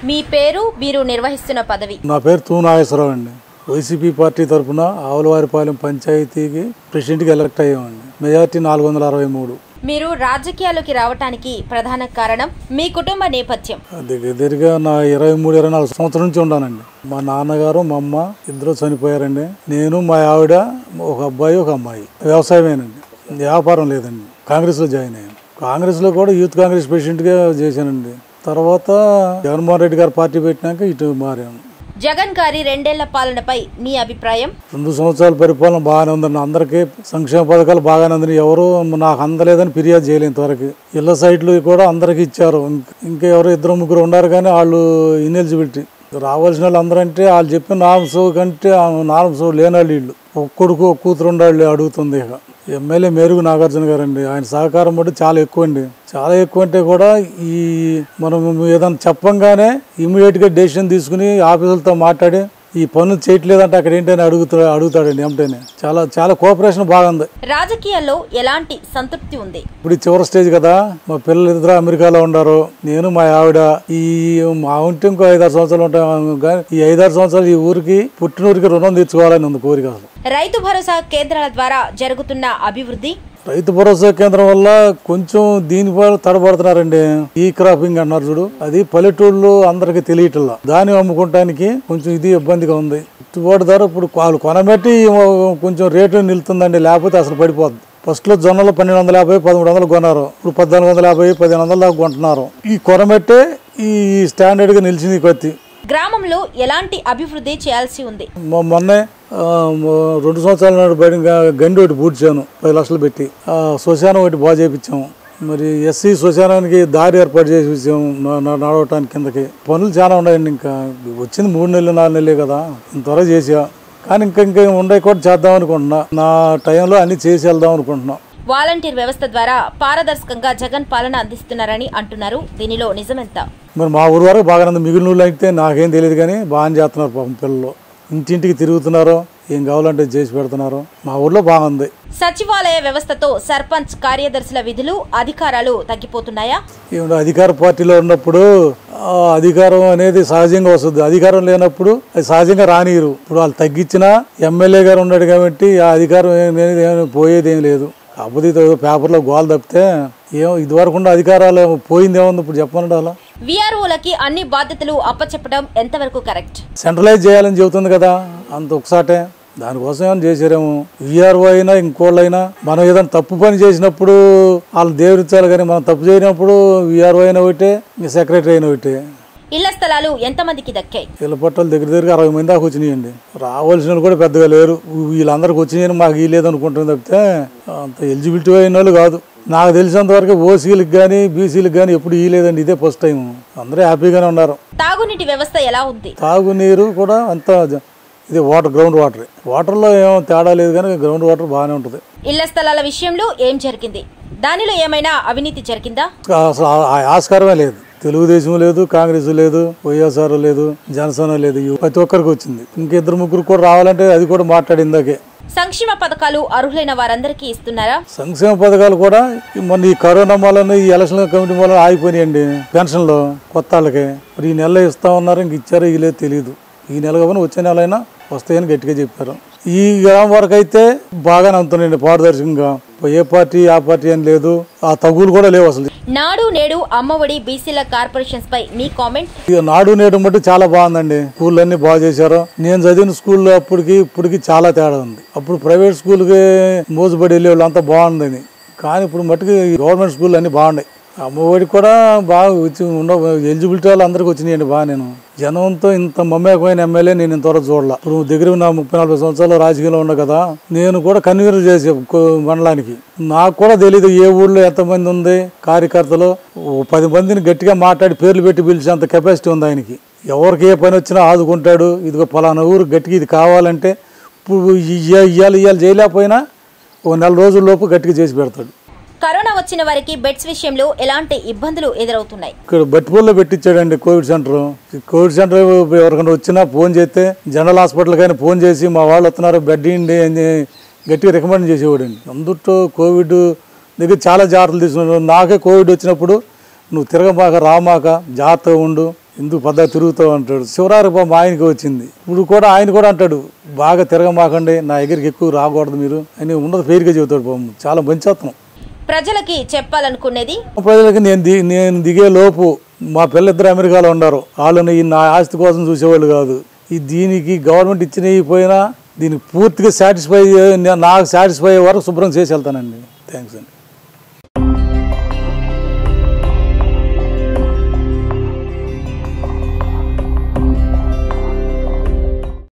మీ పేరు మీరు నిర్వహిస్తున్న పదవి నా పేరు తూ నాగేశ్వరరావు అండి వైసీపీ పార్టీ తరఫున ఆవులవారిపాలెం పంచాయతీకి ప్రెసిడెంట్కి ఎలక్ట్ అయ్యామండి మెజార్టీ నాలుగు వందల అరవై మూడు మీరు రాజకీయాల్లోకి రావటానికి ప్రధాన కారణం మీ కుటుంబ నేపథ్యం దగ్గర దగ్గరగా నా ఇరవై మూడు ఇరవై నాలుగు సంవత్సరం నుంచి ఉన్నానండి మా నాన్నగారు మా అమ్మ ఇద్దరు చనిపోయారండి నేను మా ఆవిడ ఒక అబ్బాయి ఒక అమ్మాయి వ్యవసాయమేనండి వ్యాపారం లేదండి కాంగ్రెస్లో జాయిన్ అయ్యాను కాంగ్రెస్లో కూడా యూత్ కాంగ్రెస్ ప్రెసిడెంట్గా చేశానండి తర్వాత జగన్మోహన్ రెడ్డి గారు పార్టీ పెట్టినాక ఇటు మారాను జగన్ గారి రెండేళ్ల పాలనపై మీ అభిప్రాయం రెండు సంవత్సరాల పరిపాలన బాగానే ఉందండి అందరికీ సంక్షేమ పథకాలు బాగానే ఉందని ఎవరు నాకు అందలేదని ఫిర్యాదు చేయలేదు ఇంతవరకు ఇళ్ల సైట్లు కూడా అందరికి ఇచ్చారు ఇంక- ఇంకా ఎవరు ఇద్దరు ముగ్గురు ఉన్నారు కానీ వాళ్ళు ఇన్ఎలిజిబిలిటీ రావాల్సిన వాళ్ళు అందరంటే వాళ్ళు చెప్పిన నామ్స్ కంటే నామ్స్ లేని వాళ్ళు వీళ్ళు ఒక కొడుకు ఒక కూతురు ఉండాళ్ళు అడుగుతుంది ఇక ఎమ్మెల్యే మెరుగు నాగార్జున గారు అండి ఆయన సహకారం బట్టి చాలా ఎక్కువ అండి చాలా ఎక్కువ అంటే కూడా ఈ మనం ఏదైనా చెప్పంగానే ఇమీడియట్ గా డెసిషన్ తీసుకుని ఆఫీసులతో మాట్లాడి ఈ పనులు చేయట్లేదంటే అక్కడ ఏంటని అడుగుతా అడుగుతాడండి ఏమిటని చాలా చాలా కోఆపరేషన్ బాగుంది రాజకీయాల్లో ఎలాంటి సంతృప్తి ఉంది ఇప్పుడు ఈ చివరి స్టేజ్ కదా మా పిల్లలు ఇద్దరు అమెరికాలో ఉన్నారు నేను మా ఆవిడ ఈ మా ఉంటే ఇంకో ఐదారు సంవత్సరాలు ఉంటాం కానీ ఈ ఐదారు సంవత్సరాలు ఈ ఊరికి పుట్టిన ఊరికి రుణం తీర్చుకోవాలని ఉంది కోరిక అసలు రైతు భరోసా కేంద్రాల ద్వారా జరుగుతున్న అభివృద్ధి రైతు భరోసా కేంద్రం వల్ల కొంచెం దీనిపైన తడబడుతున్నారండి ఈ క్రాపింగ్ అన్నారు చూడు అది పల్లెటూళ్ళు అందరికి తెలియట్లా దాన్ని అమ్ముకోవటానికి కొంచెం ఇది ఇబ్బందిగా ఉంది గిట్టుబాటు ధర ఇప్పుడు వాళ్ళు కొనబెట్టి కొంచెం రేటు నిలుతుందండి లేకపోతే అసలు పడిపోద్ది ఫస్ట్ లో జొన్నలు పన్నెండు వందల యాభై పదమూడు వందలు కొన్నారు ఇప్పుడు పద్నాలుగు వందల యాభై పదిహేను వందల దాకా కొంటున్నారు ఈ కొనబెట్టే ఈ స్టాండర్డ్ గా నిలిచింది ఈ కొత్తి గ్రామంలో ఎలాంటి అభివృద్ధి చేయాల్సి ఉంది మొ- మొన్నే ఆ, మొ- రెండు సంవత్సరాల నాడు బయట గ- గండి ఒకటి పూడ్చాను పది లక్షలు పెట్టి ఆ, శ్మశానం ఒకటి బాగా చేయించాము మరి ఎస్సీ శ్మశానానికి దారి ఏర్పాటు చేసి ఇచ్చాము న- న- నడవటానికి కిందకి పనులు చాలా ఉన్నాయండి ఇంకా వచ్చింది మూడు నెలలు నాలుగు నెలలే కదా ఇంతవరకు చేసా కానీ ఇంకా ఇంకా ఉండే కూడా చేద్దాం అనుకుంటున్నా నా టైంలో అన్ని చేసి వెళ్దాం అనుకుంటున్నా వాలంటీర్ వ్యవస్థ ద్వారా పారదర్శకంగా జగన్ పాలన అందిస్తున్నారని అంటున్నారు దీనిలో నిజమెంత మరి మా ఊరు వరకు బాగానే ఉంది మిగిలిన ఊళ్ళో అయితే నాకేం తెలియదు కానీ బాగానే చేస్తున్నారు పాపం పిల్లలు ఇంటింటికి తిరుగుతున్నారు ఏం కావాలంటే చేసి పెడుతున్నారు మా ఊర్లో బాగుంది సచివాలయ వ్యవస్థతో సర్పంచ్ కార్యదర్శుల విధులు అధికారాలు తగ్గిపోతున్నాయా ఏమిటో అధికార పార్టీలో ఉన్నప్పుడు ఆ అధికారం అనేది సహజంగా వస్తుంది అధికారం లేనప్పుడు అది సహజంగా రానియరు ఇప్పుడు వాళ్ళు తగ్గించినా ఎమ్మెల్యే గారు ఉన్నాడు కాబట్టి ఆ అధికారం ఏం- ఏం- ఏం పోయేది ఏం లేదు కాకపోతే ఇది ఏదో పేపర్లో గోల్ తప్పితే ఏం ఇదివరకు ఉన్న అధికారాలు పోయింది ఏముంది ఇప్పుడు చెప్పమంటే అలా విఆర్ఓలకి అన్ని బాధ్యతలు అప్పచెప్పడం ఎంతవరకు కరెక్ట్ సెంట్రలైజ్ చేయాలని చెబుతుంది కదా అంత ఒకసాటే దానికోసం ఏమైనా చేశారేమో విఆర్ఓ అయినా ఇంకోళ్ళు అయినా మనం ఏదైనా తప్పు పని చేసినప్పుడు వాళ్ళు దేవుడిచ్చాలి కానీ మనం తప్పు చేయనప్పుడు విఆర్ఓ అయినా ఒకటే సెక్రటరీ అయినా ఒకటే ఇళ్ల స్థలాలు ఎంతమందికి దక్కాయి వీళ్ళ పట్టాలు దగ్గర దగ్గర అరవై మంది దాకా వచ్చినాయండి రావాల్సిన వాళ్ళు కూడా పెద్దగా లేరు వీళ్ళందరికి వచ్చినాయని మాకు ఈ లేదనుకుంటుంది తప్పితే అంత ఎలిజిబిలిటీ అయిన వాళ్ళు కాదు నాకు తెలిసినంత వరకు ఓసీలకు కానీ బీసీలకు కానీ ఎప్పుడు ఈ లేదండి ఇదే ఫస్ట్ టైం అందరూ హ్యాపీగానే ఉన్నారు తాగునీటి వ్యవస్థ ఎలా ఉంది తాగునీరు కూడా అంత ఇది వాటర్ గ్రౌండ్ వాటర్ వాటర్లో ఏమో తేడా లేదు కానీ గ్రౌండ్ వాటర్ బాగానే ఉంటుంది ఇళ్ల స్థలాల విషయంలో ఏం జరిగింది దానిలో ఏమైనా అవినీతి జరిగిందా అసలు ఆ- ఆ ఆస్కారమే లేదు తెలుగుదేశం లేదు కాంగ్రెస్ లేదు వైఎస్ఆర్ లేదు జనసేన లేదు ఇవి ప్రతి ఒక్కరికి వచ్చింది ఇంకా ఇద్దరు ముగ్గురు కూడా రావాలంటే అది కూడా మాట్లాడి ఇందాకే సంక్షేమ పథకాలు అర్హులైన వారందరికీ ఇస్తున్నారా సంక్షేమ పథకాలు కూడా ఈ మొన్న ఈ కరోనా వలన ఈ ఎలక్షన్ కమిటీ వల్ల ఆగిపోయినాయండి పెన్షన్లు కొత్త వాళ్ళకి మరి ఈ నెల ఇస్తా ఉన్నారు ఇంక ఇచ్చారో ఇలేదు తెలియదు ఈ నెల కాకుండా వచ్చే నెల అయినా వస్తాయని గట్టిగా చెప్పారు ఈ గ్రామం వరకు అయితే బాగానే అందుతున్నాయండి పారదర్శకంగా ఏ పార్టీ ఆ పార్టీ అని లేదు ఆ తగులు కూడా లేవు అసలు నాడు నేడు అమ్మఒడి బీసీల కార్పొరేషన్స్ పై మీ కామెంట్ ఇక నాడు నేడు మట్టి చాలా బాగుందండి స్కూల్ అన్ని బాగా చేశారు నేను చదివిన స్కూల్లో అప్పటికి ఇప్పటికి చాలా తేడా ఉంది అప్పుడు ప్రైవేట్ స్కూల్కి మోసపడి వెళ్ళే వాళ్ళు అంతా బాగుందని కానీ ఇప్పుడు మట్టుకి గవర్నమెంట్ స్కూల్ అన్ని బాగున్నాయి అమ్మఒడి కూడా బాగా వచ్చి ఉండ ఎలిజిబిలిటీ వాళ్ళు అందరికి వచ్చినాయండి బాగా నేను జనంతో ఇంత మమ్మకమైన ఎమ్మెల్యే నేను ఇంతవరకు చూడాల ఇప్పుడు దగ్గర ఉన్న ముప్పై నలభై సంవత్సరాలు రాజకీయంలో ఉన్నా కదా నేను కూడా కన్వీనర్ చేసే కో- మండలానికి నాకు కూడా తెలియదు ఏ ఊళ్ళో ఎంతమంది ఉంది కార్యకర్తలు ఓ పది మందిని గట్టిగా మాట్లాడి పేర్లు పెట్టి పిలిచేంత కెపాసిటీ ఉంది ఆయనకి ఎవరికి ఏ పని వచ్చినా ఆదుకుంటాడు ఇదిగో పలానా ఊరు గట్టిగా ఇది కావాలంటే ఇప్పుడు ఇయ్య- ఇయ్యాలి ఇయ్యాలి చేయలేకపోయినా ఓ నెల రోజుల లోపు గట్టిగా చేసి పెడతాడు కరోనా వచ్చిన వారికి బెడ్స్ విషయంలో ఎలాంటి ఇబ్బందులు ఎదురవుతున్నాయి ఇక్కడ బట్టిపూల్లో పెట్టించాడండి కోవిడ్ సెంటర్ ఈ కోవిడ్ సెంటర్ ఎవరికైనా వచ్చినా ఫోన్ చేస్తే జనరల్ హాస్పిటల్ కానీ ఫోన్ చేసి మా వాళ్ళు వస్తున్నారు బెడ్ ఇండి అని గట్టిగా రికమెండ్ చేసేవాడండి అందుట్లో కోవిడ్ దగ్గర చాలా జాగ్రత్తలు తీసుకున్నాడు నాకే కోవిడ్ వచ్చినప్పుడు నువ్వు తిరగమాక రామాక జాగ్రత్తగా ఉండు ఎందుకు పద్ధతి తిరుగుతావు అంటాడు శివరారు మా ఆయనకి వచ్చింది ఇప్పుడు కూడా ఆయన కూడా అంటాడు బాగా తిరగమాకండి నా దగ్గరికి ఎక్కువ రాకూడదు మీరు అని ఉన్నది పేరుగా చెబుతాడు పాపం చాలా మంచి అతను ప్రజలకి చెప్పాలనుకునేది ప్రజలకి నేను ది నేను దిగే లోపు మా పిల్లలిద్దరు అమెరికాలో ఉన్నారు వాళ్ళని ఈ నా ఆస్తి కోసం చూసేవాళ్ళు కాదు ఈ దీనికి గవర్నమెంట్ ఇచ్చినవి పోయినా దీనికి పూర్తిగా సాటిస్ఫై నాకు సాటిస్ఫై అయ్యే వరకు శుభ్రం చేసి వెళ్తానండి థ్యాంక్స్ అండి